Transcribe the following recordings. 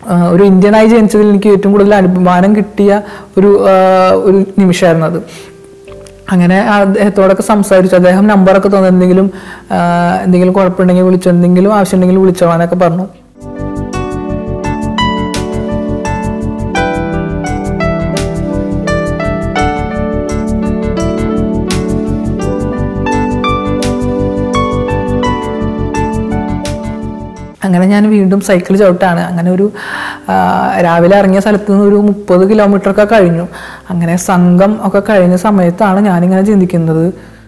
ആ, ഒരു ഇന്ത്യനായി ജനിച്ചതിൽ എനിക്ക് ഏറ്റവും കൂടുതൽ അഭിമാനം കിട്ടിയ ഒരു ആ, ഒരു നിമിഷമായിരുന്നു അത് അങ്ങനെ അദ്ദേഹത്തോടൊക്കെ സംസാരിച്ചു അദ്ദേഹം നമ്പറൊക്കെ തന്നു എന്തെങ്കിലും ആ, എന്തെങ്കിലും കുഴപ്പമുണ്ടെങ്കിൽ വിളിച്ചോ എന്തെങ്കിലും ആവശ്യമുണ്ടെങ്കിൽ വിളിച്ചോളാനൊക്കെ പറഞ്ഞു അങ്ങനെ ഞാൻ വീണ്ടും സൈക്കിൾ ചവിട്ടാണ് അങ്ങനെ ഒരു ആ, രാവിലെ ഇറങ്ങിയ സ്ഥലത്ത് നിന്ന് ഒരു മുപ്പത് കിലോമീറ്റർ ഒക്കെ കഴിഞ്ഞു അങ്ങനെ സംഘം ഒക്കെ കഴിഞ്ഞ സമയത്താണ് ഞാനിങ്ങനെ ചിന്തിക്കുന്നത്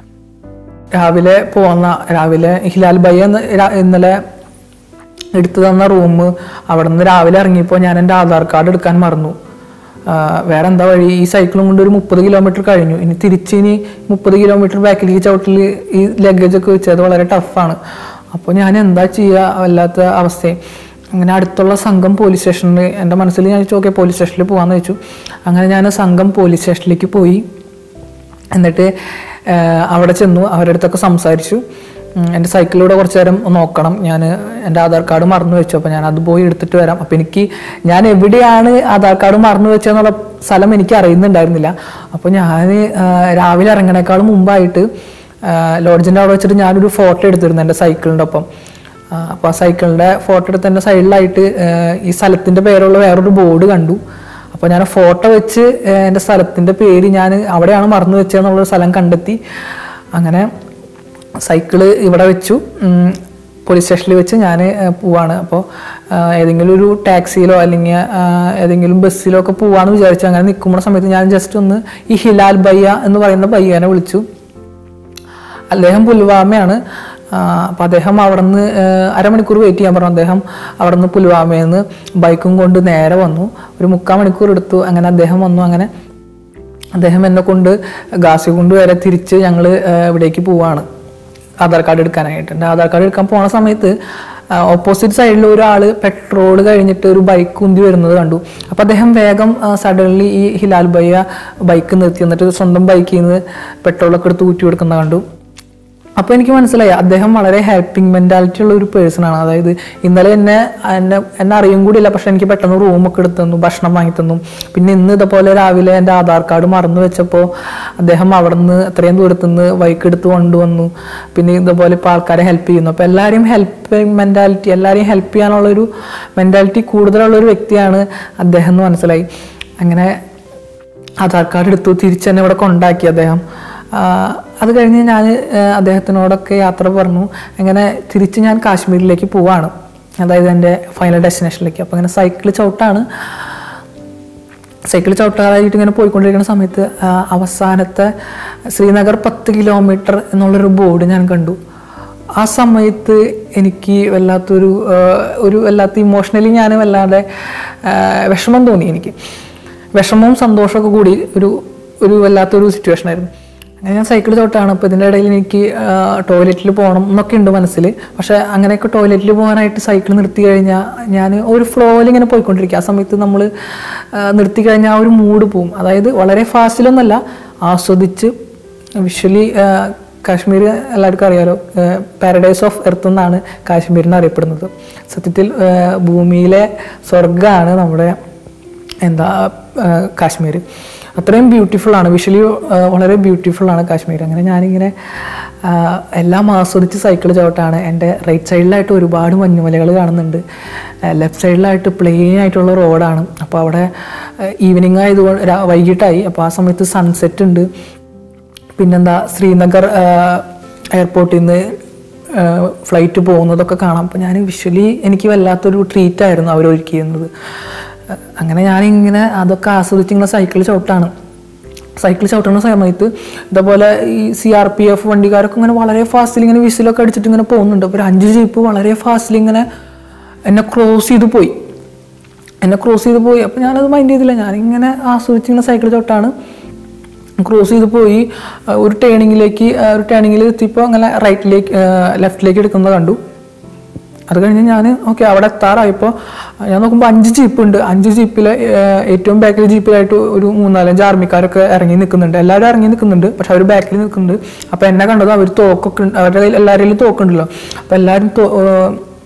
രാവിലെ പോന്ന രാവിലെ ഹിലാൽ ബയ്യ എന്ന് രാ- ഇന്നലെ എടുത്തു തന്ന റൂം അവിടെ നിന്ന് രാവിലെ ഇറങ്ങിയപ്പോൾ ഞാൻ എൻ്റെ ആധാർ കാർഡ് എടുക്കാൻ മറന്നു ആ, വേറെ എന്താ വഴി ഈ സൈക്കിളും കൊണ്ട് ഒരു മുപ്പത് കിലോമീറ്റർ കഴിഞ്ഞു ഇനി തിരിച്ച് ഇനി മുപ്പത് കിലോമീറ്റർ ബാക്കിലേക്ക് ചവിട്ടിൽ ഈ ലഗേജ് ഒക്കെ വെച്ചത് വളരെ ടഫാണ് അപ്പോൾ ഞാൻ എന്താ ചെയ്യുക വല്ലാത്ത അവസ്ഥയും അങ്ങനെ അടുത്തുള്ള സംഘം പോലീസ് സ്റ്റേഷനിൽ എൻ്റെ മനസ്സിൽ ഞാൻ ചോദിച്ചു പോലീസ് സ്റ്റേഷനിൽ പോകാമെന്ന് വെച്ചു അങ്ങനെ ഞാൻ സംഘം പോലീസ് സ്റ്റേഷനിലേക്ക് പോയി എന്നിട്ട് ആ, അവിടെ ചെന്നു അവരുടെ അടുത്തൊക്കെ സംസാരിച്ചു ഉം, എൻ്റെ സൈക്കിളിലൂടെ കുറച്ച് നേരം നോക്കണം ഞാൻ എൻ്റെ ആധാർ കാർഡ് മറന്നു വെച്ചു അപ്പോൾ ഞാൻ അത് പോയി എടുത്തിട്ട് വരാം അപ്പോൾ എനിക്ക് ഞാൻ എവിടെയാണ് ആധാർ കാർഡ് മറന്നു വെച്ചതെന്നുള്ള സ്ഥലം എനിക്ക് അറിയുന്നുണ്ടായിരുന്നില്ല അപ്പോൾ ഞാൻ രാവിലെ ഇറങ്ങണേക്കാളും മുമ്പായിട്ട് ലോഡ്ജിൻ്റെ അവിടെ വെച്ചിട്ട് ഞാനൊരു ഫോട്ടോ എടുത്തിരുന്നു എൻ്റെ സൈക്കിളിൻ്റെ ഒപ്പം അപ്പോൾ ആ സൈക്കിളിൻ്റെ ഫോട്ടോ എടുത്ത് എൻ്റെ സൈഡിലായിട്ട് ഈ സ്ഥലത്തിൻ്റെ പേരുള്ള വേറൊരു ബോർഡ് കണ്ടു അപ്പോൾ ഞാൻ ഫോട്ടോ വെച്ച് ഏഹ്, എൻ്റെ സ്ഥലത്തിൻ്റെ പേര് ഞാൻ അവിടെയാണ് മറന്നു വെച്ചതെന്നുള്ളൊരു സ്ഥലം കണ്ടെത്തി അങ്ങനെ സൈക്കിള് ഇവിടെ വെച്ചു ഉം, പോലീസ് സ്റ്റേഷനിൽ വെച്ച് ഞാൻ പോവാണ് അപ്പോൾ ഏതെങ്കിലും ഒരു ടാക്സിയിലോ അല്ലെങ്കിൽ ആ, ഏതെങ്കിലും ബസ്സിലോ ഒക്കെ പോവാന്ന് വിചാരിച്ചു അങ്ങനെ നിൽക്കുമ്പോൾ സമയത്ത് ഞാൻ ജസ്റ്റ് ഒന്ന് ഈ ഹിലാൽ ബയ്യ എന്ന് പറയുന്ന ബയ്യനെ വിളിച്ചു അദ്ദേഹം പുൽവാമയാണ് അപ്പം അദ്ദേഹം അവിടെ നിന്ന് അരമണിക്കൂർ വെയിറ്റ് ചെയ്യാൻ പറഞ്ഞു അദ്ദേഹം അവിടെ നിന്ന് പുൽവാമയിൽ നിന്ന് ബൈക്കും കൊണ്ട് നേരെ വന്നു ഒരു മുക്കാൽ മണിക്കൂർ എടുത്തു അങ്ങനെ അദ്ദേഹം വന്നു അങ്ങനെ അദ്ദേഹം എന്നെ കൊണ്ട് ഗാസികുണ്ട് വരെ തിരിച്ച് ഞങ്ങൾ ഇവിടേക്ക് പോവാണ് ആധാർ കാർഡ് എടുക്കാനായിട്ട് എൻ്റെ ആധാർ കാർഡ് എടുക്കാൻ പോണ സമയത്ത് ഓപ്പോസിറ്റ് സൈഡിൽ ഒരാൾ പെട്രോൾ കഴിഞ്ഞിട്ട് ഒരു ബൈക്ക് ഉന്തി വരുന്നത് കണ്ടു അപ്പോൾ അദ്ദേഹം വേഗം സഡൻലി ഈ ഹിലാൽ ബയ്യ ബൈക്ക് നിർത്തി എന്നിട്ട് സ്വന്തം ബൈക്കിൽ നിന്ന് പെട്രോളൊക്കെ എടുത്ത് ഊറ്റി കൊടുക്കുന്ന കണ്ടു അപ്പോൾ എനിക്ക് മനസ്സിലായി അദ്ദേഹം വളരെ ഹെൽപ്പിംഗ് മെൻറ്റാലിറ്റി ഉള്ള ഒരു പേഴ്സൺ ആണ് അതായത് ഇന്നലെ എന്നെ എന്നെ എന്നെ അറിയും കൂടിയില്ല പക്ഷെ എനിക്ക് പെട്ടെന്ന് റൂമൊക്കെ എടുത്തു തന്നു ഭക്ഷണം വാങ്ങി തന്നു പിന്നെ ഇന്ന് ഇതുപോലെ രാവിലെ എൻ്റെ ആധാർ കാർഡ് മറന്നു വെച്ചപ്പോൾ അദ്ദേഹം അവിടെ നിന്ന് അത്രയും ദൂരത്തു നിന്ന് ബൈക്ക് എടുത്ത് കൊണ്ടുവന്നു പിന്നെ ഇതുപോലെ ഇപ്പോൾ ആൾക്കാരെ ഹെൽപ്പ് ചെയ്യുന്നു അപ്പോൾ എല്ലാവരെയും ഹെൽപ്പിംഗ് മെൻറ്റാലിറ്റി എല്ലാവരെയും ഹെൽപ്പ് ചെയ്യാനുള്ളൊരു മെൻറ്റാലിറ്റി കൂടുതലുള്ള ഒരു വ്യക്തിയാണ് അദ്ദേഹം എന്ന് മനസ്സിലായി അങ്ങനെ ആധാർ കാർഡ് എടുത്തു തിരിച്ച് തന്നെ ഇവിടെ കൊണ്ടാക്കി അദ്ദേഹം ആ, അത് കഴിഞ്ഞ് ഞാൻ അദ്ദേഹത്തിനോടൊക്കെ യാത്ര പറഞ്ഞു അങ്ങനെ തിരിച്ച് ഞാൻ കാശ്മീരിലേക്ക് പോവാണ് അതായത് എൻ്റെ ഫൈനൽ ഡെസ്റ്റിനേഷനിലേക്ക് അപ്പോൾ ഇങ്ങനെ സൈക്കിൾ ചവിട്ടാണ് സൈക്കിൾ ചവിട്ടാറായിട്ട് ഇങ്ങനെ പോയിക്കൊണ്ടിരിക്കുന്ന സമയത്ത് ആ, അവസാനത്തെ ശ്രീനഗർ പത്ത് കിലോമീറ്റർ എന്നുള്ളൊരു ബോർഡ് ഞാൻ കണ്ടു ആ സമയത്ത് എനിക്ക് വല്ലാത്തൊരു ആ, ഒരു വല്ലാത്ത ഇമോഷണലി ഞാൻ വല്ലാതെ ആ, വിഷമം തോന്നി എനിക്ക് വിഷമവും സന്തോഷമൊക്കെ കൂടി ഒരു ഒരു വല്ലാത്തൊരു സിറ്റുവേഷൻ ആയിരുന്നു അങ്ങനെ ഞാൻ സൈക്കിൾ ചോട്ടാണ് അപ്പോൾ ഇതിൻ്റെ ഇടയിൽ എനിക്ക് ടോയ്ലറ്റിൽ പോകണം എന്നൊക്കെ ഉണ്ട് മനസ്സിൽ പക്ഷേ അങ്ങനെയൊക്കെ ടോയ്ലറ്റിൽ പോകാനായിട്ട് സൈക്കിൾ നിർത്തി കഴിഞ്ഞാൽ ഞാൻ ഒരു ഫ്ലോയിൽ ഇങ്ങനെ പോയിക്കൊണ്ടിരിക്കുക ആ സമയത്ത് നമ്മൾ നിർത്തി കഴിഞ്ഞാൽ ആ ഒരു മൂഡ് പോവും അതായത് വളരെ ഫാസ്റ്റിലൊന്നല്ല ആസ്വദിച്ച് വിഷ്വലി കാശ്മീർ എല്ലാവർക്കും അറിയാലോ പാരഡൈസ് ഓഫ് എർത്ത് എന്നാണ് കാശ്മീരിനെ അറിയപ്പെടുന്നത് സത്യത്തിൽ ആ, ഭൂമിയിലെ സ്വർഗ്ഗമാണ് നമ്മുടെ എന്താ ആ, കാശ്മീർ അത്രയും ബ്യൂട്ടിഫുൾ ആണ് വിഷ്വലി വളരെ ബ്യൂട്ടിഫുൾ ആണ് കാശ്മീർ അങ്ങനെ ഞാനിങ്ങനെ ആ, എല്ലാം ആസ്വദിച്ച് സൈക്കിൾ ചവിട്ടാണ് എൻ്റെ റൈറ്റ് സൈഡിലായിട്ട് ഒരുപാട് മഞ്ഞുമലകൾ കാണുന്നുണ്ട് ലെഫ്റ്റ് സൈഡിലായിട്ട് പ്ലെയിൻ ആയിട്ടുള്ള റോഡാണ് അപ്പോൾ അവിടെ ഈവനിങ് ആയതുകൊണ്ട് രാ- വൈകിട്ടായി അപ്പോൾ ആ സമയത്ത് സൺസെറ്റ് ഉണ്ട് പിന്നെന്താ ശ്രീനഗർ എയർപോർട്ടിൽ നിന്ന് ഫ്ലൈറ്റ് പോകുന്നതൊക്കെ കാണാം അപ്പോൾ ഞാൻ വിഷ്വലി എനിക്ക് വല്ലാത്തൊരു ട്രീറ്റ് ആയിരുന്നു അവർ ഒരുക്കിയിരുന്നത് അഹ് അങ്ങനെ ഞാനിങ്ങനെ അതൊക്കെ ആസ്വദിച്ച് ഇങ്ങനെ സൈക്കിൾ ചവിട്ടാണ് സൈക്കിൾ ചവിട്ടുന്ന സമയത്ത് ഇതേപോലെ ഈ സി ആർ പി എഫ് വണ്ടിക്കാരൊക്കെ ഇങ്ങനെ വളരെ ഫാസ്റ്റിൽ ഇങ്ങനെ വിസിലൊക്കെ അടിച്ചിട്ട് ഇങ്ങനെ പോകുന്നുണ്ട് അപ്പോൾ ഒരു അഞ്ച് ജീപ്പ് വളരെ ഫാസ്റ്റിൽ ഇങ്ങനെ എന്നെ ക്രോസ് ചെയ്ത് പോയി എന്നെ ക്രോസ് ചെയ്ത് പോയി അപ്പോൾ ഞാനത് മൈൻഡ് ചെയ്തില്ല ഞാനിങ്ങനെ ആസ്വദിച്ച് ഇങ്ങനെ സൈക്കിൾ ചവിട്ടാണ് ക്രോസ് ചെയ്ത് പോയി ആ, ഒരു ടേണിങ്ങിലേക്ക് ഒരു ടേണിങ്ങിൽ എത്തിയപ്പോൾ അങ്ങനെ റൈറ്റിലേക്ക് ലെഫ്റ്റിലേക്ക് എടുക്കുന്നത് കണ്ടു അത് കഴിഞ്ഞ് ഞാൻ ഓക്കെ അവിടെ എത്താറായപ്പോൾ ഞാൻ നോക്കുമ്പോൾ അഞ്ച് ജീപ്പ് ഉണ്ട് അഞ്ച് ജീപ്പിൽ ഏറ്റവും ബാക്കിൽ ജീപ്പിലായിട്ട് ഒരു മൂന്നാലഞ്ച് ആർമിക്കാരൊക്കെ ഇറങ്ങി നിൽക്കുന്നുണ്ട് എല്ലാവരും ഇറങ്ങി നിൽക്കുന്നുണ്ട് പക്ഷെ അവർ ബാക്കിൽ നിൽക്കുന്നുണ്ട് അപ്പോൾ എന്നെ കണ്ടത് അവർ തോക്കൊക്കെ ഉണ്ട് അവരുടെ കയ്യിൽ എല്ലാവരുടെ കയ്യിലും തോക്കുണ്ടല്ലോ അപ്പോൾ എല്ലാവരും തോ- ഏർ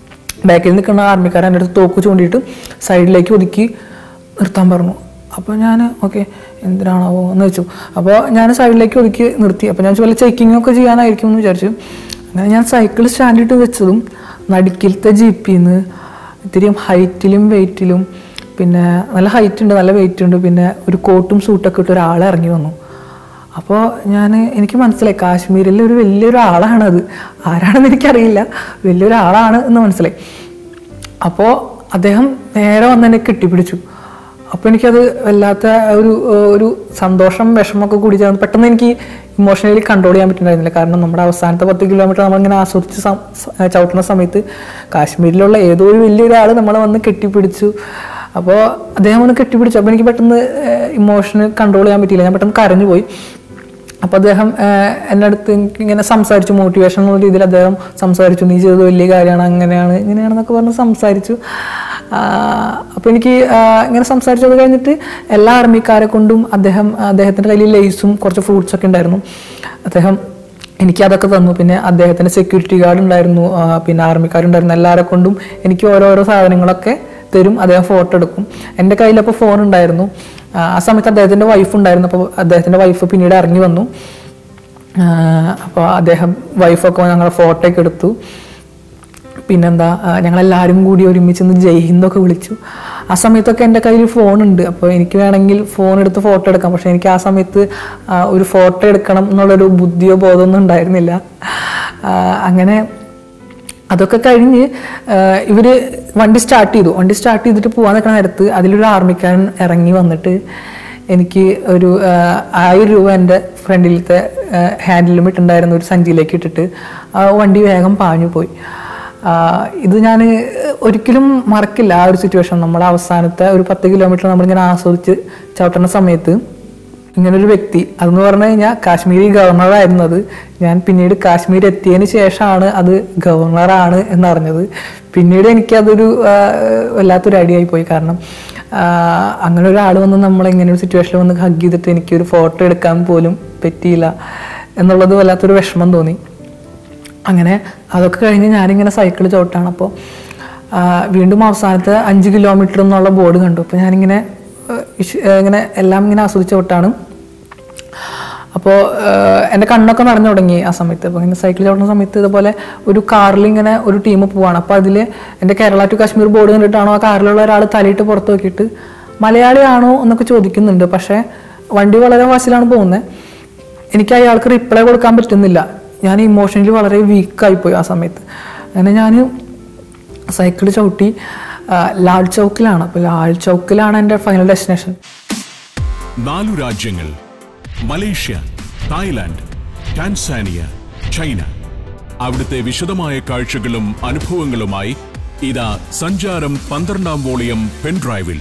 ബാക്കിൽ നിൽക്കുന്ന ആർമിക്കാരൻ എൻ്റെ അടുത്ത് തോക്ക് ചൂണ്ടിയിട്ട് സൈഡിലേക്ക് ഒതുക്കി നിർത്താൻ പറഞ്ഞു അപ്പോൾ ഞാൻ ഓക്കെ എന്തിനാണാവോ എന്ന് വെച്ചു അപ്പോൾ ഞാൻ സൈഡിലേക്ക് ഒതുക്കി നിർത്തി അപ്പോൾ ഞാൻ വല്ല ചെക്കിംഗ് ഒക്കെ ചെയ്യാനായിരിക്കും എന്ന് വിചാരിച്ചു അങ്ങനെ ഞാൻ സൈക്കിൾ സ്റ്റാൻഡിട്ട് വെച്ചതും നടുക്കിലത്തെ ജീപ്പിൽ നിന്ന് ഇത്തിരിയും ഹൈറ്റിലും വെയിറ്റിലും പിന്നെ നല്ല ഹൈറ്റ് ഉണ്ട് നല്ല വെയിറ്റ് ഉണ്ട് പിന്നെ ഒരു കോട്ടും സൂട്ടൊക്കെ ഇട്ട് ഒരാൾ ഇറങ്ങി വന്നു അപ്പോൾ ഞാൻ എനിക്ക് മനസ്സിലായി കാശ്മീരിലെ ഒരു വലിയൊരു ആളാണത് ആരാണെന്ന് എനിക്കറിയില്ല വലിയൊരാളാണ് എന്ന് മനസ്സിലായി അപ്പോൾ അദ്ദേഹം നേരെ വന്ന് എന്നെ കെട്ടിപ്പിടിച്ചു അപ്പോൾ എനിക്കത് വല്ലാത്ത ഒരു ഒരു സന്തോഷം വിഷമമൊക്കെ കൂടി ചേർന്ന് പെട്ടെന്ന് എനിക്ക് ഇമോഷണലി കൺട്രോൾ ചെയ്യാൻ പറ്റുന്നുണ്ടായിരുന്നില്ല കാരണം നമ്മുടെ അവസാനത്തെ പത്ത് കിലോമീറ്റർ നമ്മളിങ്ങനെ ആസ്വദിച്ച് സം- സ- ചവിട്ടുന്ന സമയത്ത് കാശ്മീരിലുള്ള ഏതോ ഒരു വലിയൊരാൾ നമ്മളെ വന്ന് കെട്ടിപ്പിടിച്ചു അപ്പോൾ അദ്ദേഹം വന്ന് കെട്ടിപ്പിടിച്ചു അപ്പോൾ എനിക്ക് പെട്ടെന്ന് ഇമോഷന് കൺട്രോൾ ചെയ്യാൻ പറ്റിയില്ല ഞാൻ പെട്ടെന്ന് കരഞ്ഞു പോയി അപ്പോൾ അദ്ദേഹം ആഹ്, എൻ്റെ അടുത്ത് എനിക്ക് ഇങ്ങനെ സംസാരിച്ചു മോട്ടിവേഷൻ എന്നുള്ള രീതിയിൽ അദ്ദേഹം സംസാരിച്ചു നീ ചെയ്തത് വലിയ കാര്യമാണ് അങ്ങനെയാണ് ഇങ്ങനെയാണെന്നൊക്കെ പറഞ്ഞ് സംസാരിച്ചു അപ്പോൾ എനിക്ക് ആഹ്, ഇങ്ങനെ സംസാരിച്ചത് കഴിഞ്ഞിട്ട് എല്ലാ ആർമിക്കാരെ കൊണ്ടും അദ്ദേഹം അദ്ദേഹത്തിൻ്റെ കയ്യിൽ ലേസും കുറച്ച് ഫ്രൂട്ട്സ് ഒക്കെ ഉണ്ടായിരുന്നു അദ്ദേഹം എനിക്ക് അതൊക്കെ തന്നു പിന്നെ അദ്ദേഹത്തിൻ്റെ സെക്യൂരിറ്റി ഗാർഡ് ഉണ്ടായിരുന്നു ആ, പിന്നെ ആർമിക്കാരുണ്ടായിരുന്നു എല്ലാവരെ കൊണ്ടും എനിക്ക് ഓരോരോ സാധനങ്ങളൊക്കെ തരും അദ്ദേഹം ഫോട്ടോ എടുക്കും എൻ്റെ കയ്യിലപ്പോൾ ഫോൺ ഉണ്ടായിരുന്നു ആ, ആ സമയത്ത് അദ്ദേഹത്തിൻ്റെ വൈഫ് ഉണ്ടായിരുന്നു അപ്പോൾ അദ്ദേഹത്തിൻ്റെ വൈഫ് പിന്നീട് ഇറങ്ങി വന്നു അപ്പോൾ അദ്ദേഹം വൈഫൊക്കെ ഞങ്ങളുടെ ഫോട്ടോ ഒക്കെ എടുത്തു പിന്നെന്താ ആ, ഞങ്ങളെല്ലാവരും കൂടി ഒരുമിച്ച് നിന്ന് ജയ് ഹിന്ദൊക്കെ വിളിച്ചു ആ സമയത്തൊക്കെ എൻ്റെ കയ്യിൽ ഫോണുണ്ട് അപ്പോൾ എനിക്ക് വേണമെങ്കിൽ ഫോൺ എടുത്ത് ഫോട്ടോ എടുക്കാം പക്ഷേ എനിക്ക് ആ സമയത്ത് ആ, ഒരു ഫോട്ടോ എടുക്കണം എന്നുള്ളൊരു ബുദ്ധിയോ ബോധമൊന്നും ഉണ്ടായിരുന്നില്ല ആ, അങ്ങനെ അതൊക്കെ കഴിഞ്ഞ് ആ, ഇവര് വണ്ടി സ്റ്റാർട്ട് ചെയ്തു വണ്ടി സ്റ്റാർട്ട് ചെയ്തിട്ട് പോകാൻ നിൽക്കുന്ന നേരത്ത് അതിലൊരു ആർമിക്കാരൻ ഇറങ്ങി വന്നിട്ട് എനിക്ക് ഒരു ആ, ആയിരം രൂപ എൻ്റെ ഫ്രണ്ടിലത്തെ ഹാൻഡിലും ഇട്ടുണ്ടായിരുന്ന ഒരു സഞ്ചിയിലേക്ക് ഇട്ടിട്ട് ആ വണ്ടി വേഗം പാഞ്ഞു പോയി ആ, ഇത് ഞാൻ ഒരിക്കലും മറക്കില്ല ആ ഒരു സിറ്റുവേഷൻ നമ്മുടെ അവസാനത്തെ ഒരു പത്ത് കിലോമീറ്റർ നമ്മളിങ്ങനെ ആസ്വദിച്ച് ചവിട്ടുന്ന സമയത്ത് ഇങ്ങനൊരു വ്യക്തി അതെന്ന് പറഞ്ഞു കഴിഞ്ഞാൽ കാശ്മീരി ഗവർണറായിരുന്നു അത് ഞാൻ പിന്നീട് കാശ്മീർ എത്തിയതിന് ശേഷമാണ് അത് ഗവർണറാണ് എന്നറിഞ്ഞത് പിന്നീട് എനിക്കതൊരു ആ, വല്ലാത്തൊരു ഐഡിയ പോയി കാരണം ആ, അങ്ങനെ ഒരാൾ വന്ന് നമ്മൾ ഇങ്ങനെ ഒരു സിറ്റുവേഷനിൽ വന്ന് ഹഗ് ചെയ്തിട്ട് എനിക്കൊരു ഫോട്ടോ എടുക്കാൻ പോലും പറ്റിയില്ല എന്നുള്ളത് വല്ലാത്തൊരു വിഷമം തോന്നി അങ്ങനെ അതൊക്കെ കഴിഞ്ഞ് ഞാനിങ്ങനെ സൈക്കിൾ ചവിട്ടാണ് അപ്പോൾ വീണ്ടും അവസാനത്തെ അഞ്ച് കിലോമീറ്റർ എന്നുള്ള ബോർഡ് കണ്ടു അപ്പോൾ ഞാനിങ്ങനെ ആ, ഇഷ്- ആ, ഇങ്ങനെ എല്ലാം ഇങ്ങനെ ആസ്വദിച്ച് ചവിട്ടാണ് അപ്പോൾ എൻ്റെ കണ്ണൊക്കെ നിറഞ്ഞു തുടങ്ങി ആ സമയത്ത് അപ്പോൾ ഇങ്ങനെ സൈക്കിൾ ചവിട്ടുന്ന സമയത്ത് ഇതുപോലെ ഒരു കാറിൽ ഇങ്ങനെ ഒരു ടീം പോവാണ് അപ്പോൾ അതിൽ എൻ്റെ കേരള ടു കാശ്മീർ ബോർഡ് കണ്ടിട്ടാണോ ആ കാറിലുള്ള ഒരാൾ തലയിട്ട് പുറത്ത് നോക്കിയിട്ട് മലയാളിയാണോ എന്നൊക്കെ ചോദിക്കുന്നുണ്ട് പക്ഷേ വണ്ടി വളരെ വാശിലാണ് പോകുന്നത് എനിക്ക് അയാൾക്ക് റിപ്ലൈ കൊടുക്കാൻ പറ്റുന്നില്ല ഞാൻ ഇമോഷണലി വളരെ വീക്കായിപ്പോയി ആ സമയത്ത് അങ്ങനെ ഞാൻ സൈക്കിൾ ചവിട്ടി ആ, ലാൽ ചൗക്കിലാണ് അപ്പോൾ ലാൽ ചൗക്കിലാണ് എൻ്റെ ഫൈനൽ ഡെസ്റ്റിനേഷൻ നാലു രാജ്യങ്ങൾ മലേഷ്യ തായ്ലാന്റ് ടാൻസാനിയ ചൈന അവിടുത്തെ വിശദമായ കാഴ്ചകളും അനുഭവങ്ങളുമായി ഇതാ സഞ്ചാരം പന്ത്രണ്ടാം വോളിയം പെൻഡ്രൈവിൽ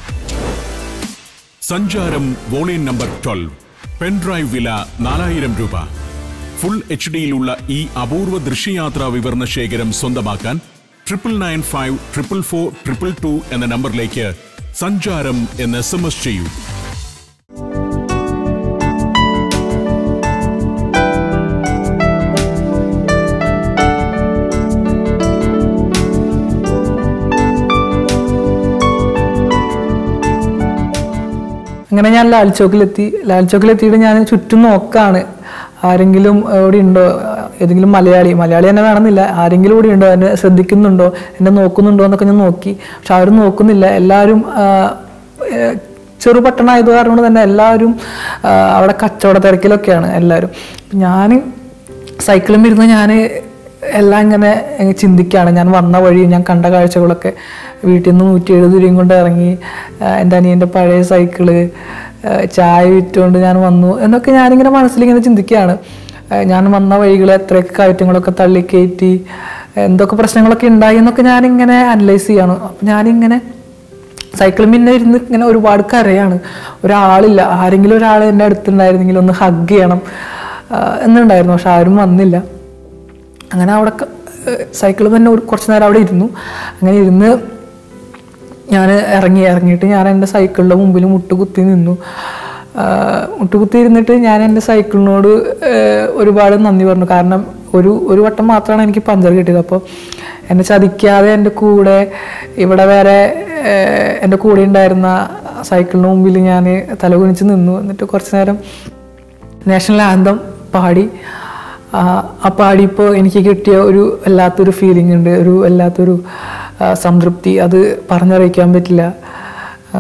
സഞ്ചാരം വോളിയം നമ്പർ ട്വൽവ് പെൻഡ്രൈവ് വില നാലായിരം രൂപ ഫുൾ എച്ച് ഡിയിലുള്ള ഈ അപൂർവ ദൃശ്യയാത്രാ വിവരണ ശേഖരം സ്വന്തമാക്കാൻ triple nine five triple four triple two എന്ന നമ്പറിലേക്ക് സഞ്ചാരം എന്ന് എസ് എം എസ് ചെയ്യൂ അങ്ങനെ ഞാൻ ലാൽ ചോക്കിലെത്തി ലാൽ ചോക്കിലെത്തിയിട്ട് ഞാൻ ചുറ്റും നോക്കാണ് ആരെങ്കിലും ഇവിടെ ഉണ്ടോ ഏതെങ്കിലും മലയാളി മലയാളി തന്നെ വേണമെന്നില്ല ആരെങ്കിലും ഇവിടെ ഉണ്ടോ എന്നെ ശ്രദ്ധിക്കുന്നുണ്ടോ എന്നെ നോക്കുന്നുണ്ടോ എന്നൊക്കെ ഞാൻ നോക്കി പക്ഷെ ആരും നോക്കുന്നില്ല എല്ലാവരും ആ, ഏ, ചെറു പട്ടണമായത് കാരണം കൊണ്ട് തന്നെ എല്ലാവരും ആ, അവിടെ കച്ചവട തിരക്കിലൊക്കെയാണ് എല്ലാവരും ഞാൻ സൈക്കിളും ഇരുന്ന് ഞാൻ എല്ലാം ഇങ്ങനെ അങ്ങ് ചിന്തിക്കുകയാണ് ഞാൻ വന്ന വഴി ഞാൻ കണ്ട കാഴ്ചകളൊക്കെ വീട്ടിൽ നിന്ന് നൂറ്റി എഴുപത് രൂപയും കൊണ്ട് ഇറങ്ങി ആ, എൻ്റെ അനിയൻ്റെ പഴയ സൈക്കിള് ആ, ചായ വിറ്റുകൊണ്ട് ഞാൻ വന്നു എന്നൊക്കെ ഞാനിങ്ങനെ മനസ്സിലിങ്ങനെ ചിന്തിക്കുകയാണ് ആ, ഞാൻ വന്ന വഴികൾ എത്രയൊക്കെ കയറ്റങ്ങളൊക്കെ തള്ളിക്കയറ്റി എന്തൊക്കെ പ്രശ്നങ്ങളൊക്കെ ഉണ്ടായി എന്നൊക്കെ ഞാനിങ്ങനെ അനലൈസ് ചെയ്യാണ് അപ്പം ഞാനിങ്ങനെ സൈക്കിൾ പിന്നെ ഇരുന്ന് ഇങ്ങനെ ഒരുപാട് കരയാണ് ഒരാളില്ല ആരെങ്കിലും ഒരാൾ എൻ്റെ അടുത്തുണ്ടായിരുന്നെങ്കിൽ ഒന്ന് ഹഗ് ചെയ്യണം ആ, എന്നുണ്ടായിരുന്നു പക്ഷെ ആരും വന്നില്ല അങ്ങനെ അവിടെ സൈക്കിൾ തന്നെ ഒരു കുറച്ച് നേരം അവിടെ ഇരുന്നു അങ്ങനെ ഇരുന്ന് ഞാൻ ഇറങ്ങി ഇറങ്ങിയിട്ട് ഞാൻ എൻ്റെ സൈക്കിളിൻ്റെ മുമ്പിൽ മുട്ടുകുത്തി നിന്നു ആ, മുട്ടുകുത്തി ഇരുന്നിട്ട് ഞാൻ എൻ്റെ സൈക്കിളിനോട് ഏഹ്, ഒരുപാട് നന്ദി പറഞ്ഞു കാരണം ഒരു ഒരു വട്ടം മാത്രമാണ് എനിക്ക് പഞ്ചർ കിട്ടിയത് അപ്പോൾ എന്നെ ചതിക്കാതെ എൻ്റെ കൂടെ ഇവിടെ വേറെ ഏഹ്, എൻ്റെ കൂടെ ഉണ്ടായിരുന്ന സൈക്കിളിന് മുമ്പിൽ ഞാൻ തലകുനിച്ച് നിന്നു എന്നിട്ട് കുറച്ച് നേരം നാഷണൽ ആന്തം പാടി ആ, ആ പാടിയപ്പോൾ എനിക്ക് കിട്ടിയ ഒരു വല്ലാത്തൊരു ഫീലിംഗ് ഉണ്ട് ഒരു വല്ലാത്തൊരു ആ, സംതൃപ്തി അത് പറഞ്ഞറിയിക്കാൻ പറ്റില്ല ആ,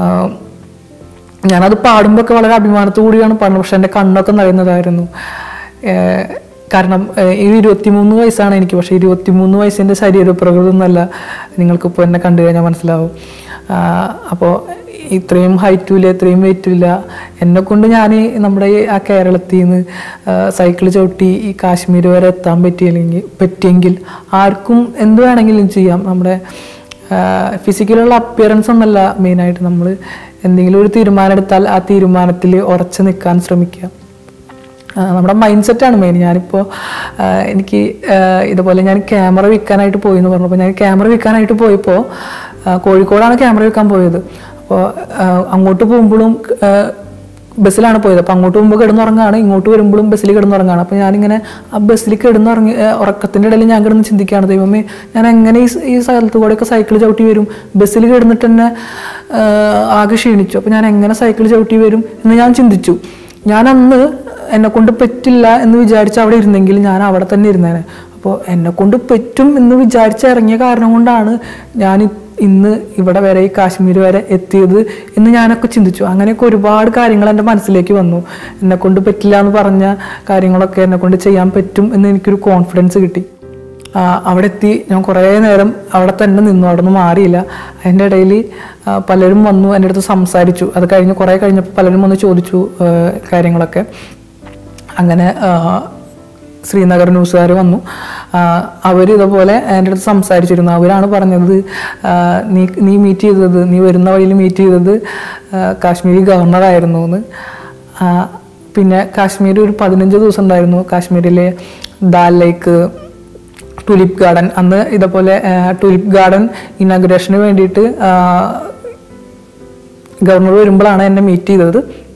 ഞാനത് പാടുമ്പോൾ ഒക്കെ വളരെ അഭിമാനത്തോടു കൂടിയാണ് പാടുന്നത് പക്ഷെ എൻ്റെ കണ്ണൊക്കെ നിറയുന്നതായിരുന്നു ഏഹ് കാരണം ഏഹ് ഈ ഇരുപത്തിമൂന്ന് വയസ്സാണ് എനിക്ക് പക്ഷേ ഇരുപത്തിമൂന്ന് വയസ്സിൻ്റെ ശരീരപ്രകൃതം എന്നല്ല നിങ്ങൾക്കിപ്പോൾ എന്നെ കണ്ടു കഴിഞ്ഞാൽ മനസ്സിലാവും അപ്പോൾ ഇത്രയും ഹൈറ്റും ഇല്ല ഇത്രയും വെയിറ്റും ഇല്ല എന്നെ കൊണ്ട് ഞാൻ നമ്മുടെ ഈ ആ കേരളത്തിൽ നിന്ന് സൈക്കിൾ ചവിട്ടി ഈ കാശ്മീർ വരെ എത്താൻ പറ്റിയില്ലെങ്കിൽ പറ്റിയെങ്കിൽ ആർക്കും എന്ത് വേണമെങ്കിലും ചെയ്യാം നമ്മുടെ ഫിസിക്കലുള്ള അപ്പിയറൻസ് ഒന്നല്ല മെയിനായിട്ട് നമ്മൾ എന്തെങ്കിലും ഒരു തീരുമാനം എടുത്താൽ ആ തീരുമാനത്തിൽ ഉറച്ചു നിൽക്കാൻ ശ്രമിക്കുക ആ, നമ്മുടെ മൈൻഡ് സെറ്റാണ് മെയിൻ ഞാനിപ്പോൾ ആ, എനിക്ക് ആ, ഇതുപോലെ ഞാൻ ക്യാമറ വിൽക്കാനായിട്ട് പോയി എന്ന് പറഞ്ഞപ്പോൾ ഞാൻ ക്യാമറ വിൽക്കാനായിട്ട് പോയപ്പോൾ ആ, കോഴിക്കോടാണ് ക്യാമറ വിൽക്കാൻ പോയത് അപ്പോൾ അങ്ങോട്ട് പോകുമ്പോഴും ആ, ബസ്സിലാണ് പോയത് അപ്പോൾ അങ്ങോട്ട് പോകുമ്പോൾ കിടന്നുറങ്ങാണ് ഇങ്ങോട്ട് വരുമ്പോഴും ബസ്സിൽ കിടന്നുറങ്ങാണ് അപ്പോൾ ഞാനിങ്ങനെ ആ ബസ്സിൽ കിടന്നുറങ്ങി ആ, ഉറക്കത്തിൻ്റെ ഇടയിൽ ഞാൻ കിടന്ന് ചിന്തിക്കുകയാണ് ദൈവമേ ഞാൻ എങ്ങനെ ഈ സ- ഈ സ്ഥലത്ത് കൂടെയൊക്കെ സൈക്കിൾ ചവിട്ടി വരും ബസ്സിൽ കിടന്നിട്ട് തന്നെ ആ, ആകെ ക്ഷീണിച്ചു അപ്പോൾ ഞാൻ എങ്ങനെ സൈക്കിൾ ചവിട്ടി വരും എന്ന് ഞാൻ ചിന്തിച്ചു ഞാൻ അന്ന് എന്നെ കൊണ്ട് പറ്റില്ല എന്ന് വിചാരിച്ച് അവിടെ ഇരുന്നെങ്കിൽ ഞാൻ അവിടെ തന്നെ ഇരുന്നേനെ അപ്പോൾ എന്നെ കൊണ്ട് പറ്റും എന്ന് വിചാരിച്ച് ഇറങ്ങിയ കാരണം കൊണ്ടാണ് ഞാൻ ഇ- ഇന്ന് ഇവിടെ വരെ ഈ കാശ്മീർ വരെ എത്തിയത് എന്ന് ഞാനൊക്കെ ചിന്തിച്ചു അങ്ങനെയൊക്കെ ഒരുപാട് കാര്യങ്ങൾ എൻ്റെ മനസ്സിലേക്ക് വന്നു എന്നെ കൊണ്ട് പറ്റില്ല എന്ന് പറഞ്ഞ കാര്യങ്ങളൊക്കെ എന്നെ കൊണ്ട് ചെയ്യാൻ പറ്റും എന്ന് എനിക്കൊരു കോൺഫിഡൻസ് കിട്ടി ആ, അവിടെ എത്തി ഞാൻ കുറേ നേരം അവിടെ തന്നെ നിന്നു അവിടെ നിന്ന് മാറിയില്ല അതിൻ്റെ ഇടയിൽ പലരും വന്നു എൻ്റെ അടുത്ത് സംസാരിച്ചു അത് കഴിഞ്ഞ് കുറേ കഴിഞ്ഞപ്പോൾ പലരും വന്ന് ചോദിച്ചു ആ, കാര്യങ്ങളൊക്കെ അങ്ങനെ ആ, ശ്രീനഗർ ന്യൂസുകാർ വന്നു അവർ ഇതുപോലെ എൻ്റെ അടുത്ത് സംസാരിച്ചിരുന്നു അവരാണ് പറഞ്ഞത് ആ, നീ നീ മീറ്റ് ചെയ്തത് നീ വരുന്ന വഴിയിൽ മീറ്റ് ചെയ്തത് ആ, കാശ്മീരി ഗവർണറായിരുന്നു എന്ന് ആ, പിന്നെ കാശ്മീർ ഒരു പതിനഞ്ച് ദിവസം ഉണ്ടായിരുന്നു കാശ്മീരിലെ ദാൽ ലേക്ക് ടുലിപ്പ് ഗാർഡൻ അന്ന് ഇതേപോലെ ടുലിപ്പ് ഗാർഡൻ ഇനാഗുറേഷന് വേണ്ടിയിട്ട് ആ, ഗവർണർ വരുമ്പോഴാണ് എന്നെ മീറ്റ് ചെയ്തത്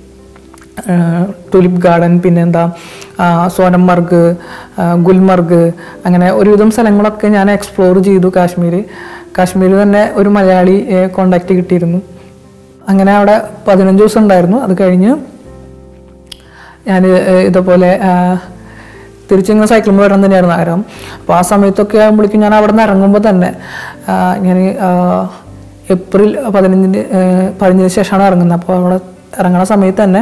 ടുലിപ്പ് ഗാർഡൻ പിന്നെന്താ ആ, സോനംമർഗ് ആ, ഗുൽമർഗ് അങ്ങനെ ഒരുവിധം സ്ഥലങ്ങളൊക്കെ ഞാൻ എക്സ്പ്ലോർ ചെയ്തു കാശ്മീർ കാശ്മീർ തന്നെ ഒരു മലയാളി കോണ്ടാക്ട് കിട്ടിയിരുന്നു അങ്ങനെ അവിടെ പതിനഞ്ച് ദിവസം ഉണ്ടായിരുന്നു അത് കഴിഞ്ഞ് ഞാൻ ഇതേപോലെ ആ, തിരിച്ചിങ്ങനെ സൈക്കിളിൽ വരണം തന്നെയായിരുന്നു ആഗ്രഹം അപ്പോൾ ആ സമയത്തൊക്കെ ആകുമ്പോഴേക്കും ഞാൻ അവിടെ നിന്ന് ഇറങ്ങുമ്പോൾ തന്നെ ഞാൻ ഏപ്രിൽ പതിനഞ്ചിന് പതിനഞ്ചിന് ശേഷമാണ് ഇറങ്ങുന്നത് അപ്പോൾ അവിടെ ഇറങ്ങുന്ന സമയത്ത് തന്നെ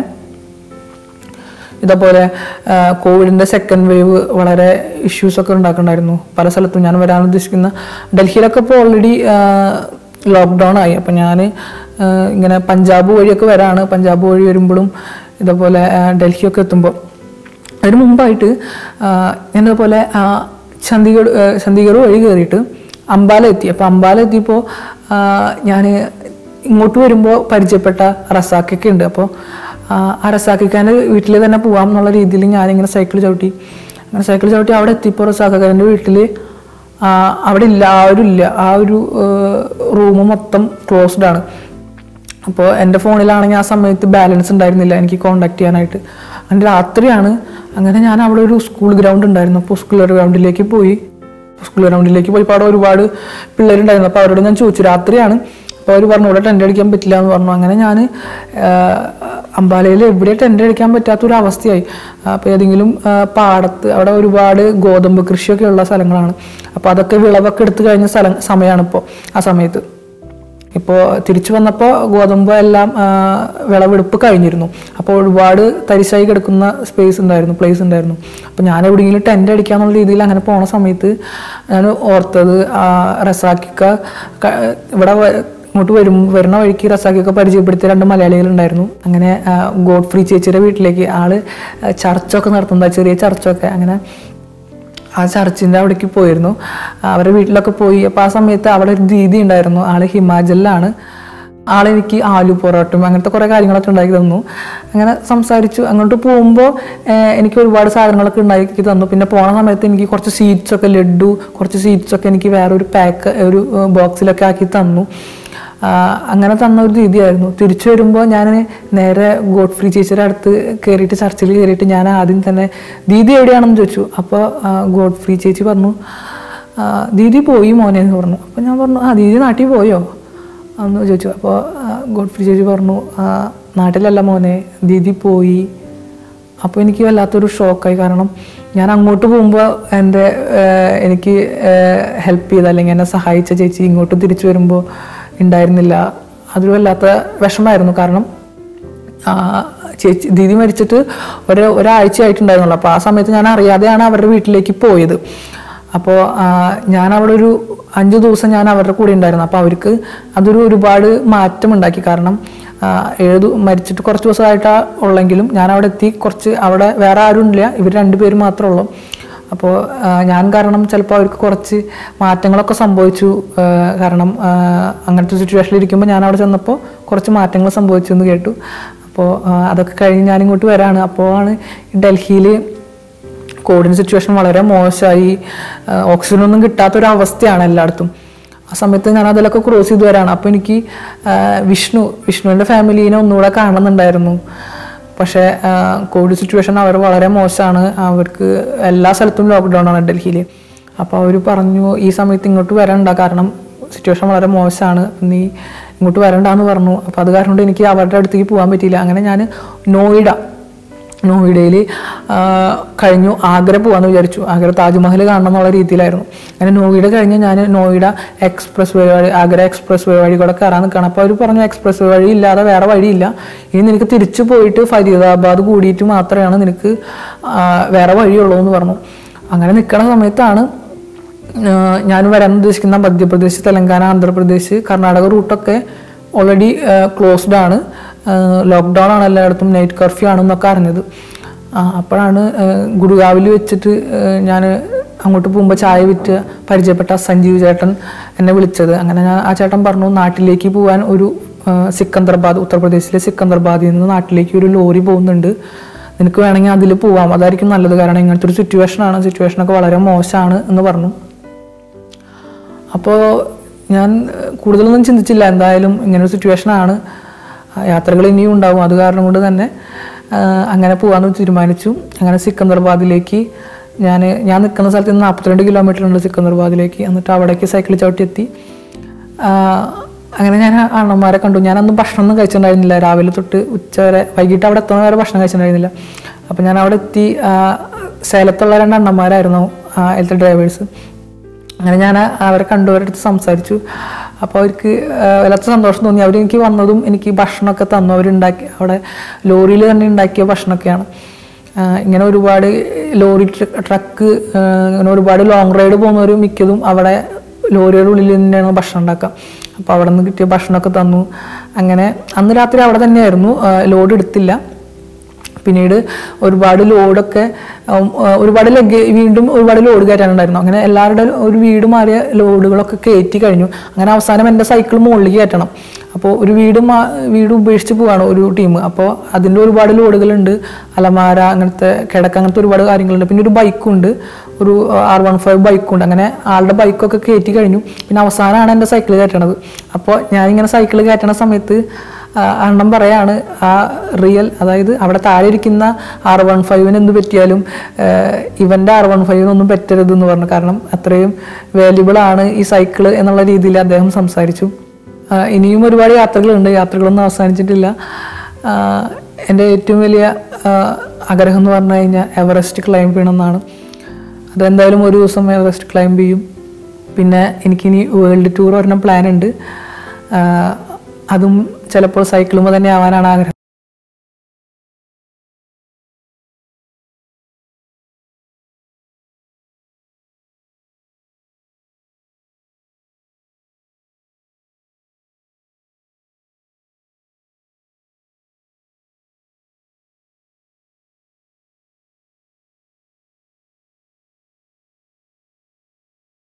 ഇതേപോലെ ആ, കോവിഡിൻ്റെ സെക്കൻഡ് വേവ് വളരെ ഇഷ്യൂസ് ഒക്കെ ഉണ്ടാക്കുന്നുണ്ടായിരുന്നു പല സ്ഥലത്തും ഞാൻ വരാൻ ഉദ്ദേശിക്കുന്ന ഡൽഹിയിലൊക്കെ ഇപ്പോൾ ഓൾറെഡി ലോക്ക്ഡൗൺ ആയി അപ്പം ഞാൻ ഇങ്ങനെ പഞ്ചാബ് വഴിയൊക്കെ വരാണ് പഞ്ചാബ് വഴി വരുമ്പോഴും ഇതേപോലെ ആ, ഡൽഹിയൊക്കെ എത്തുമ്പോൾ അതിന് മുമ്പായിട്ട് ആ, ഞാൻ ഇതേപോലെ ആ, ചണ്ഡീഗഡ് ആ, ചണ്ഡീഗഡ് വഴി കയറിയിട്ട് അംബാല എത്തി അപ്പോൾ അംബാല എത്തിയപ്പോൾ ഞാൻ ഇങ്ങോട്ട് വരുമ്പോൾ പരിചയപ്പെട്ട റസാക്കൊക്കെ ഉണ്ട് അപ്പോൾ ആ റസാക്കിക്കാൻ്റെ വീട്ടിൽ തന്നെ പോവാം എന്നുള്ള രീതിയിൽ ഞാനിങ്ങനെ സൈക്കിൾ ചവിട്ടി അങ്ങനെ സൈക്കിൾ ചവിട്ടി അവിടെ എത്തിയപ്പോൾ റസാക്കാൻ്റെ വീട്ടിൽ അവിടെ ഇല്ല ആരും ഇല്ല ആ ഒരു റൂം മൊത്തം ക്ലോസ്ഡ് ആണ് അപ്പോൾ എൻ്റെ ഫോണിലാണെങ്കിൽ ആ സമയത്ത് ബാലൻസ് ഉണ്ടായിരുന്നില്ല എനിക്ക് കോണ്ടാക്ട് ചെയ്യാനായിട്ട് അങ്ങനെ രാത്രിയാണ് അങ്ങനെ ഞാൻ അവിടെ ഒരു സ്കൂൾ ഗ്രൗണ്ട് ഉണ്ടായിരുന്നു അപ്പോൾ സ്കൂൾ ഗ്രൗണ്ടിലേക്ക് പോയി സ്കൂൾ ഗ്രൗണ്ടിലേക്ക് പോയി ഇപ്പോൾ അവിടെ ഒരുപാട് പിള്ളേരുണ്ടായിരുന്നു അപ്പോൾ അവരോട് ഞാൻ ചോദിച്ചു രാത്രിയാണ് അപ്പോൾ അവർ പറഞ്ഞു ഇവിടെ ടെൻ്റ് അടിക്കാൻ പറ്റില്ല എന്ന് പറഞ്ഞു അങ്ങനെ ഞാൻ അമ്പാലയിൽ എവിടെ ടെൻ്റ് അടിക്കാൻ പറ്റാത്തൊരു അവസ്ഥയായി അപ്പോൾ ഏതെങ്കിലും ആ, പാടത്ത് അവിടെ ഒരുപാട് ഗോതമ്പ് കൃഷിയൊക്കെ ഉള്ള സ്ഥലങ്ങളാണ് അപ്പോൾ അതൊക്കെ വിളവൊക്കെ എടുത്തു കഴിഞ്ഞ സ്ഥലം സമയമാണ് ഇപ്പോൾ ആ സമയത്ത് ഇപ്പോൾ തിരിച്ചു വന്നപ്പോൾ ഗോതമ്പ് എല്ലാം ആ, വിളവെടുപ്പ് കഴിഞ്ഞിരുന്നു അപ്പോൾ ഒരുപാട് തരിശായി കിടക്കുന്ന സ്പേസ് ഉണ്ടായിരുന്നു പ്ലേസ് ഉണ്ടായിരുന്നു അപ്പോൾ ഞാൻ എവിടെയെങ്കിലും ടെൻ്റ് അടിക്കാന്നുള്ള രീതിയിൽ അങ്ങനെ പോണ സമയത്ത് ഞാൻ ഓർത്തത് ആ, റസാക്കിക്ക ക- ഇവിടെ വ- ഇങ്ങോട്ട് വരും വരുന്ന വഴിക്ക് റസാക്കിയൊക്കെ പരിചയപ്പെടുത്തിയ രണ്ട് മലയാളികളുണ്ടായിരുന്നു അങ്ങനെ ആ, ഗോഡ്ഫ്രീ ചേച്ചിയുടെ വീട്ടിലേക്ക് ആള് ചർച്ചൊക്കെ നടത്തുന്നത് ചെറിയ ചർച്ചൊക്കെ അങ്ങനെ ആ ചർച്ചിൻ്റെ അവിടേക്ക് പോയിരുന്നു അവരുടെ വീട്ടിലൊക്കെ പോയി അപ്പോൾ ആ സമയത്ത് അവിടെ ഒരു ദീദി ഉണ്ടായിരുന്നു ആള് ഹിമാചലിലാണ് ആളെനിക്ക് ആലു പൊറോട്ടയും അങ്ങനത്തെ കുറേ കാര്യങ്ങളൊക്കെ ഉണ്ടാക്കി തന്നു അങ്ങനെ സംസാരിച്ചു അങ്ങോട്ട് പോകുമ്പോൾ എനിക്ക് ഒരുപാട് സാധനങ്ങളൊക്കെ ഉണ്ടാക്കി തന്നു പിന്നെ പോണ സമയത്ത് എനിക്ക് കുറച്ച് സീറ്റ്സ് ഒക്കെ ലഡു കുറച്ച് സീറ്റ്സ് ഒക്കെ എനിക്ക് വേറെ ഒരു പാക്ക് ഒരു ബോക്സിലൊക്കെ ആക്കി തന്നു ആ, അങ്ങനെ തന്ന ഒരു രീതിയായിരുന്നു തിരിച്ചു വരുമ്പോൾ ഞാൻ നേരെ ഗോഡ്ഫ്രീ ചേച്ചിയുടെ അടുത്ത് കയറിയിട്ട് ചർച്ചിൽ കയറിയിട്ട് ഞാൻ ആദ്യം തന്നെ ദീദി എവിടെയാണെന്ന് ചോദിച്ചു അപ്പോൾ ഗോഡ്ഫ്രീ ചേച്ചി പറഞ്ഞു ആ, ദീദി പോയി മോനെ എന്ന് പറഞ്ഞു അപ്പോൾ ഞാൻ പറഞ്ഞു ആ ദീദി നാട്ടിൽ പോയോ എന്ന് ചോദിച്ചു അപ്പോൾ ഗോഡ്ഫ്രീ ചേച്ചി പറഞ്ഞു "ആ, നാട്ടിലല്ല മോനെ ദീദി പോയി അപ്പോൾ എനിക്ക് വല്ലാത്തൊരു ഷോക്കായി കാരണം ഞാൻ അങ്ങോട്ട് പോകുമ്പോൾ എൻ്റെ ഏഹ്, എനിക്ക് ഹെൽപ്പ് ചെയ്ത അല്ലെങ്കിൽ എന്നെ സഹായിച്ച ചേച്ചി ഇങ്ങോട്ട് തിരിച്ചു വരുമ്പോൾ ഉണ്ടായിരുന്നില്ല അതൊരു വല്ലാത്ത വിഷമായിരുന്നു കാരണം ആ, ചേച്ചി ദീദി മരിച്ചിട്ട് ഒരു ഒരാഴ്ച ആയിട്ടുണ്ടായിരുന്നുള്ളൂ അപ്പോൾ ആ സമയത്ത് ഞാൻ അറിയാതെയാണ് അവരുടെ വീട്ടിലേക്ക് പോയത് അപ്പോൾ ഞാൻ അവിടെ ഒരു അഞ്ച് ദിവസം ഞാൻ അവരുടെ കൂടെ ഉണ്ടായിരുന്നു അപ്പോൾ അവർക്ക് അതൊരു ഒരുപാട് മാറ്റം ഉണ്ടാക്കി കാരണം ആ, ഏഴ് ദി- മരിച്ചിട്ട് കുറച്ച് ദിവസമായിട്ടാ ഉള്ളെങ്കിലും ഞാൻ അവിടെ എത്തി കുറച്ച് അവിടെ വേറെ ആരും ഇല്ല ഇവർ രണ്ടുപേരും മാത്രമേ ഉള്ളൂ അപ്പോൾ ഞാൻ കാരണം ചിലപ്പോൾ അവർക്ക് കുറച്ച് മാറ്റങ്ങളൊക്കെ സംഭവിച്ചു ആ, കാരണം ആ, അങ്ങനത്തെ സിറ്റുവേഷനിൽ ഇരിക്കുമ്പോൾ ഞാൻ അവിടെ ചെന്നപ്പോൾ കുറച്ച് മാറ്റങ്ങൾ സംഭവിച്ചു എന്ന് കേട്ടു അപ്പോൾ അതൊക്കെ കഴിഞ്ഞ് ഞാൻ ഇങ്ങോട്ട് വരാണ് അപ്പോഴാണ് ഡൽഹിയിൽ കോവിഡിൻ്റെ സിറ്റുവേഷൻ വളരെ മോശമായി ഓക്സിജൻ ഒന്നും കിട്ടാത്തൊരവസ്ഥയാണ് എല്ലായിടത്തും ആ സമയത്ത് ഞാൻ അതിലൊക്കെ ക്രോസ് ചെയ്ത് വരാണ് അപ്പോൾ എനിക്ക് ആ, വിഷ്ണു വിഷ്ണുവിൻ്റെ ഫാമിലീനെ ഒന്നുകൂടെ കാണുന്നുണ്ടായിരുന്നു പക്ഷേ ആ, കോവിഡ് സിറ്റുവേഷൻ അവർ വളരെ മോശമാണ് അവർക്ക് എല്ലാ സ്ഥലത്തും ലോക്ക്ഡൗൺ ആണ് ഡൽഹിയിൽ അപ്പോൾ അവർ പറഞ്ഞു ഈ സമയത്ത് ഇങ്ങോട്ട് വരണ്ട കാരണം സിറ്റുവേഷൻ വളരെ മോശമാണ് നീ ഇങ്ങോട്ട് വരണ്ടെന്ന് പറഞ്ഞു അപ്പോൾ അത് കാരണം കൊണ്ട് എനിക്ക് അവരുടെ അടുത്തേക്ക് പോകാൻ പറ്റിയില്ല അങ്ങനെ ഞാൻ നോയിഡ നോയിഡയിൽ കഴിഞ്ഞു ആഗ്ര പോകാമെന്ന് വിചാരിച്ചു ആഗ്ര താജ്മഹൽ കാണണം എന്നുള്ള രീതിയിലായിരുന്നു അങ്ങനെ നോയിഡ കഴിഞ്ഞ് ഞാൻ നോയിഡ എക്സ്പ്രസ് വേ വഴി ആഗ്ര എക്സ്പ്രസ് വേ വഴി കൂടെ കയറാൻ നിൽക്കണം അപ്പോൾ അവർ പറഞ്ഞു എക്സ്പ്രസ് വേ വഴി ഇല്ലാതെ വേറെ വഴിയില്ല ഇനി നിനക്ക് തിരിച്ചു പോയിട്ട് ഫരീദാബാദ് കൂടിയിട്ട് മാത്രമാണ് നിനക്ക് ആ, വേറെ വഴിയുള്ളൂ എന്ന് പറഞ്ഞു അങ്ങനെ നിൽക്കണ സമയത്താണ് ആഹ് ഞാൻ വരാൻ ഉദ്ദേശിക്കുന്ന മധ്യപ്രദേശ് തെലങ്കാന ആന്ധ്രാപ്രദേശ് കർണാടക റൂട്ടൊക്കെ ഓൾറെഡി ക്ലോസ്ഡ് ആണ് ലോക്ക്ഡൗൺ ആണ് എല്ലായിടത്തും നൈറ്റ് കർഫ്യൂ ആണെന്നൊക്കെ അറിഞ്ഞത് ആ, അപ്പോഴാണ് ആഹ് ഗുരുഗാവിൽ വെച്ചിട്ട് ഞാൻ അങ്ങോട്ട് പോകുമ്പോൾ ചായ വിറ്റ് പരിചയപ്പെട്ട സഞ്ജീവ് ചേട്ടൻ എന്നെ വിളിച്ചത് അങ്ങനെ ഞാൻ ആ ചേട്ടൻ പറഞ്ഞു നാട്ടിലേക്ക് പോകാൻ ഒരു ആഹ് സിക്കന്ദർബാദ് ഉത്തർപ്രദേശിലെ സിക്കന്ദർബാദിൽ നിന്ന് നാട്ടിലേക്ക് ഒരു ലോറി പോകുന്നുണ്ട് നിനക്ക് വേണമെങ്കിൽ അതിൽ പോവാം അതായിരിക്കും നല്ലത് കാരണം ഇങ്ങനത്തെ ഒരു സിറ്റുവേഷനാണ് സിറ്റുവേഷനൊക്കെ വളരെ മോശമാണ് എന്ന് പറഞ്ഞു അപ്പോൾ ഞാൻ ഏഹ്, കൂടുതലൊന്നും ചിന്തിച്ചില്ല എന്തായാലും ഇങ്ങനൊരു സിറ്റുവേഷനാണ് യാത്രകൾ ഇനിയും ഉണ്ടാവും അത് കാരണം കൊണ്ട് തന്നെ ആഹ്, അങ്ങനെ പോകാമെന്ന് തീരുമാനിച്ചു അങ്ങനെ സിക്കന്ദർബാദിലേക്ക് ഞാൻ ഞാൻ നിൽക്കുന്ന സ്ഥലത്ത് നിന്ന് നാൽപ്പത്തിരണ്ട് കിലോമീറ്റർ ഉണ്ട് സിക്കന്ദർബാദിലേക്ക് എന്നിട്ട് അവിടേക്ക് സൈക്കിൾ ചവിട്ടി എത്തി ആഹ്, അങ്ങനെ ഞാൻ ആ അണ്ണന്മാരെ കണ്ടു ഞാൻ അന്ന് ഭക്ഷണം ഒന്നും കഴിച്ചിട്ടുണ്ടായിരുന്നില്ല രാവിലെ തൊട്ട് ഉച്ച വരെ വൈകിട്ട് അവിടെ എത്തുന്ന വരെ ഭക്ഷണം കഴിച്ചിട്ടുണ്ടായിരുന്നില്ല അപ്പം ഞാൻ അവിടെ എത്തി ആഹ്, സേലത്തുള്ള രണ്ട് അണ്ണന്മാരായിരുന്നു അതിലത്തെ ഡ്രൈവേഴ്സ് അങ്ങനെ ഞാൻ അവരെ കണ്ടു അവരുടെ അടുത്ത് സംസാരിച്ചു അപ്പോൾ അവർക്ക് ആ, വല്ലാത്ത സന്തോഷം തോന്നി അവരെനിക്ക് വന്നതും എനിക്ക് ഭക്ഷണമൊക്കെ തന്നു അവരുണ്ടാക്കി അവിടെ ലോറിയിൽ തന്നെ ഉണ്ടാക്കിയ ഭക്ഷണമൊക്കെയാണ് ആ, ഇങ്ങനെ ഒരുപാട് ലോറി ട്ര- ട്രക്ക് ആ, ഇങ്ങനെ ഒരുപാട് ലോങ് റൈഡ് പോകുന്നവർ മിക്കതും അവിടെ ലോറിയുടെ ഉള്ളിൽ തന്നെയാണ് ഭക്ഷണം ഉണ്ടാക്കുക അപ്പോൾ അവിടെ നിന്ന് കിട്ടിയ ഭക്ഷണമൊക്കെ തന്നു അങ്ങനെ അന്ന് രാത്രി അവിടെ തന്നെയായിരുന്നു ആ, ലോഡ് എടുത്തില്ല പിന്നീട് ഒരുപാട് ലോഡൊക്കെ ഉം, ആ, ഒരുപാട് ലഗ് വീണ്ടും ഒരുപാട് ലോഡ് കയറ്റാനുണ്ടായിരുന്നു അങ്ങനെ എല്ലാവരുടെ ഒരു വീട് മാറിയ ലോഡുകളൊക്കെ കയറ്റി കഴിഞ്ഞു അങ്ങനെ അവസാനം എൻ്റെ സൈക്കിൾ മുകളിലേക്ക് കയറ്റണം അപ്പോൾ ഒരു വീട് മാ- വീട് ഉപേക്ഷിച്ച് പോവാണ് ഒരു ടീം അപ്പോൾ അതിൻ്റെ ഒരുപാട് ലോഡുകളുണ്ട് അലമാര അങ്ങനത്തെ കിടക്ക അങ്ങനത്തെ ഒരുപാട് കാര്യങ്ങളുണ്ട് പിന്നെ ഒരു ബൈക്കുണ്ട് ഒരു ആർ വൺ ഫൈവ് ബൈക്കുണ്ട് അങ്ങനെ ആളുടെ ബൈക്കൊക്കെ കയറ്റി കഴിഞ്ഞു പിന്നെ അവസാനമാണ് എൻ്റെ സൈക്കിൾ കയറ്റണത് അപ്പോൾ ഞാനിങ്ങനെ സൈക്കിൾ കയറ്റണ സമയത്ത് ആ, അണ്ണൻ പറയാണ് ആ റിയൽ അതായത് അവിടെ താഴെ ഇരിക്കുന്ന ആർ വൺ ഫൈവിന് എന്ത് പറ്റിയാലും ഏഹ്, ഇവൻ്റെ ആർ വൺ ഫൈവിനൊന്നും പറ്റരുത് എന്ന് പറഞ്ഞു കാരണം അത്രയും വാല്യുബിൾ ആണ് ഈ സൈക്കിള് എന്നുള്ള രീതിയിൽ അദ്ദേഹം സംസാരിച്ചു ആ, ഇനിയും ഒരുപാട് യാത്രകളുണ്ട് യാത്രകളൊന്നും അവസാനിച്ചിട്ടില്ല ആ, എൻ്റെ ഏറ്റവും വലിയ ആ, ആഗ്രഹം എന്ന് പറഞ്ഞു കഴിഞ്ഞാൽ എവറസ്റ്റ് ക്ലൈംബ് ചെയ്യണമെന്നാണ് അതെന്തായാലും ഒരു ദിവസം എവറസ്റ്റ് ക്ലൈംബ് ചെയ്യും പിന്നെ എനിക്കിനി വേൾഡ് ടൂർ ഒരെണ്ണം പ്ലാൻ ഉണ്ട് ആ, അതും ചിലപ്പോൾ സൈക്കിളുമ്പോൾ തന്നെ ആവാനാണ് ആഗ്രഹം